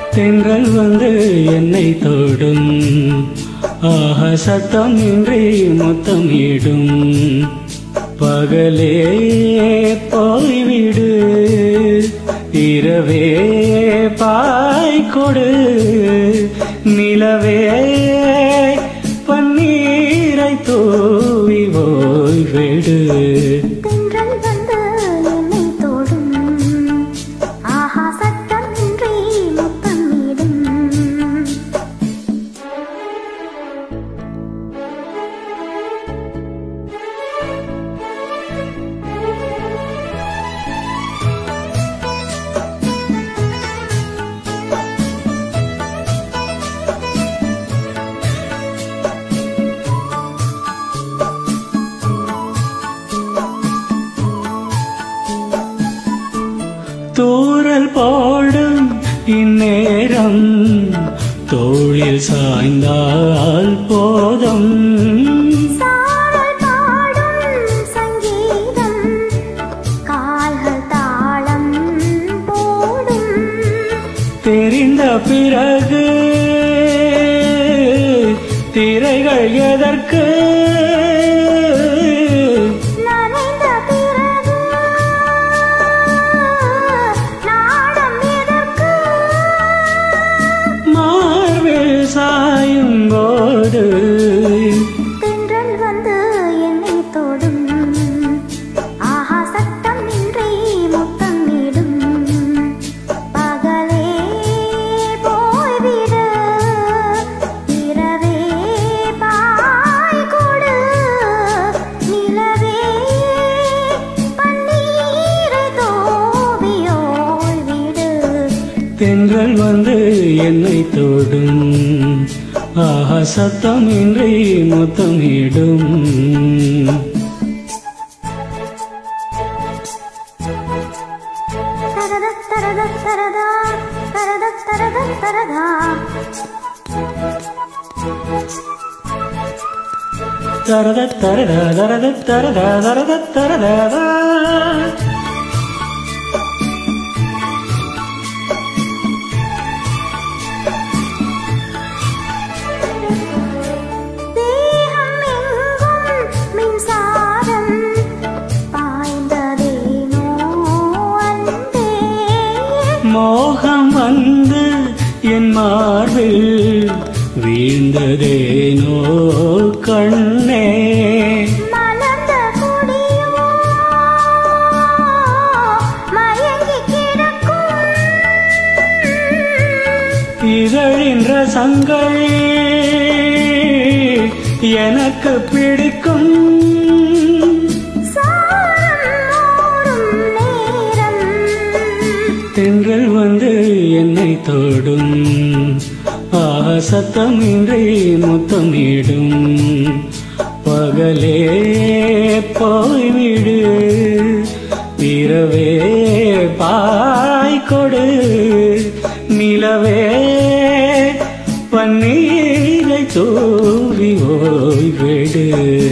தென்றல் வந்து என்னை தொடும் ஆக சத்தம் இன்றி முத்தமிடும் பகலே போய்விடு இரவே பாய் கொடு நிலவே பன்னீரை தூவி ஓய்விடு தென்றல் வந்து என்னை தொடும் ஆஹா சத்தமின்றி முத்தமிடும் தூரல் போடும் இந்நேரம் தோளில் சாய்ந்தால் போதும் சாரல் பாடும் சங்கீதம் கால்கள் தாளம் போடும் தெரிந்த பிறகு திரைகள் எதற்கு நனைந்த பிறகு நாடம் எதற்கு மார்பில் சாயும் போது தென்றல் வந்து என்னை தொடும் ஆஹா சத்தமின்றி முத்தமிடும் பகலே போய்விடு இரவே பாய் கொடு நிலவே பன்னீரை தோவி ஓய்விடு தென்றல் வந்து என்னை தொடும் ஆஹா சத்தமின்றி முத்தமிடும் தரத தரத தரதா தரத தரத தரதா தரத தரத தரத தரத தரத தரதா தேகம் எங்கும் மின்சாரம் பாய்ந்ததேனோ அன்பே மோகம் வந்து என் மார்பில் வீழ்ந்ததேனோ கண்ணே மலர்ந்த கொடியோ மயங்கி கிடக்கும் இதழின் ரசங்கள் எனக்கு பிடிக்கும் சாரம் ஓடும் நேரம் தென்றல் வந்து என்னை தொடும் ஆக சத்தமின்றி முத்தமிடும் பகலே போய்விடு இரவே பாய் கொடு நிலவே பன்னீரை தூவி ஓய்விடு